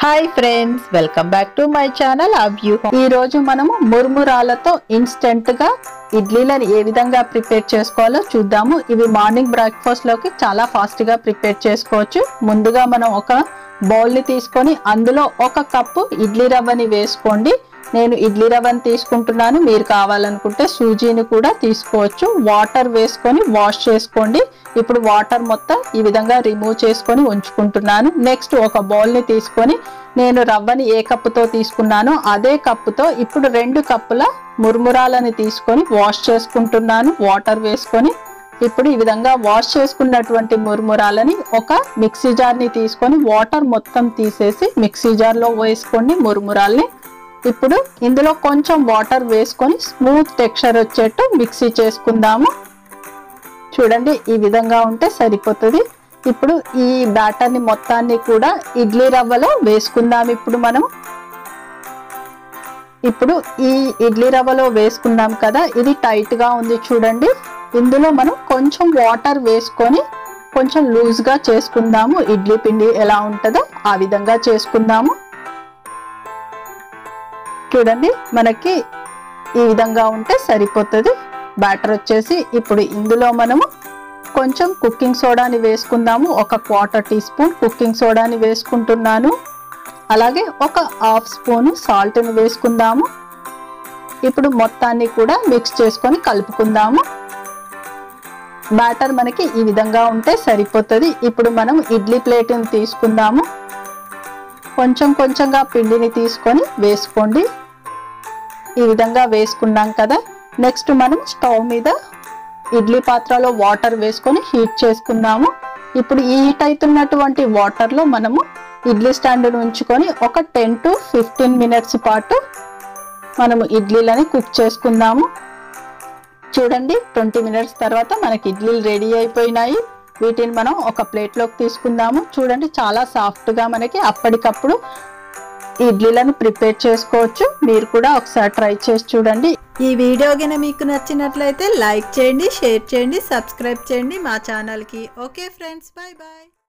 hi friends welcome back to my channel అవ్యూ ఈ రోజు మనము మురుమురాలతో ఇన్స్టెంట్ గా ఇడ్లీలను ఏ విధంగా ప్రిపేర్ చేసుకోవాలో చూద్దాము ఇవి మార్నింగ్ బ్రేక్ఫాస్ట్ లోకి చాలా ఫాస్ట్ గా ప్రిపేర్ చేసుకోవచ్చు ముందుగా మనం ఒక బౌల్ ని తీసుకొని అందులో ఒక కప్పు ఇడ్లీ రవ్వని వేసుకోండి నేను ఇడ్లీ రవ్వని తీసుకుంటున్నాను మీరు కావాలనుకుంటే సూజీని కూడా తీసుకోవచ్చు వాటర్ వేసుకొని వాష్ చేసుకోండి ఇప్పుడు వాటర్ మొత్తం ఈ విధంగా రిమూవ్ చేసుకొని ఉంచుకుంటున్నాను నెక్స్ట్ ఒక బౌల్ని తీసుకొని నేను రవ్వని ఏ కప్పుతో తీసుకున్నానో అదే కప్పుతో ఇప్పుడు రెండు కప్పుల మురుమురాలని తీసుకొని వాష్ చేసుకుంటున్నాను వాటర్ వేసుకొని ఇప్పుడు ఈ విధంగా వాష్ చేసుకున్నటువంటి మురుమురాలని ఒక మిక్సీ జార్ని తీసుకొని వాటర్ మొత్తం తీసేసి మిక్సీ జార్లో వేసుకోండి మురుమురాల్ని ఇప్పుడు ఇందులో కొంచెం వాటర్ వేసుకొని స్మూత్ టెక్స్చర్ వచ్చేట్టు మిక్సీ చేసుకుందాము చూడండి ఈ విధంగా ఉంటే సరిపోతుంది ఇప్పుడు ఈ బ్యాటర్ని మొత్తాన్ని కూడా ఇడ్లీ రవ్వలో వేసుకుందాం ఇప్పుడు మనం ఇప్పుడు ఈ ఇడ్లీ రవ్వలో వేసుకున్నాం కదా ఇది టైట్ గా ఉంది చూడండి ఇందులో మనం కొంచెం వాటర్ వేసుకొని కొంచెం లూజ్ గా చేసుకుందాము ఇడ్లీ పిండి ఎలా ఉంటుందో ఆ విధంగా చేసుకుందాము చూడండి మనకి ఈ విధంగా ఉంటే సరిపోతుంది బ్యాటర్ వచ్చేసి ఇప్పుడు ఇందులో మనము కొంచెం కుకింగ్ సోడాని వేసుకుందాము ఒక క్వార్టర్ టీ స్పూన్ కుకింగ్ సోడాని వేసుకుంటున్నాను అలాగే ఒక హాఫ్ స్పూన్ సాల్ట్ని వేసుకుందాము ఇప్పుడు మొత్తాన్ని కూడా మిక్స్ చేసుకొని కలుపుకుందాము బ్యాటర్ మనకి ఈ విధంగా ఉంటే సరిపోతుంది ఇప్పుడు మనం ఇడ్లీ ప్లేట్ని తీసుకుందాము కొంచెం కొంచెంగా పిండిని తీసుకొని వేసుకోండి ఈ విధంగా వేసుకున్నాం కదా నెక్స్ట్ మనం స్టవ్ మీద ఇడ్లీ పాత్రలో వాటర్ వేసుకొని హీట్ చేసుకుందాము ఇప్పుడు ఈ హీట్ అవుతున్నటువంటి వాటర్లో మనము ఇడ్లీ స్టాండ్ను ఉంచుకొని ఒక టెన్ టు ఫిఫ్టీన్ మినిట్స్ పాటు మనము ఇడ్లీలని కుక్ చేసుకుందాము చూడండి ట్వంటీ మినిట్స్ తర్వాత మనకి ఇడ్లీలు రెడీ అయిపోయినాయి వీటిని మనం ఒక ప్లేట్లోకి తీసుకుందాము చూడండి చాలా సాఫ్ట్గా మనకి అప్పటికప్పుడు ఇడ్లీలను ప్రిపేర్ చేసుకోవచ్చు మీరు కూడా ఒకసారి ట్రై చేసి చూడండి ఈ వీడియో గిన మీకు నచ్చినట్లయితే లైక్ చేయండి షేర్ చేయండి సబ్స్క్రైబ్ చేయండి మా ఛానల్కి ఓకే ఫ్రెండ్స్ బాయ్ బాయ్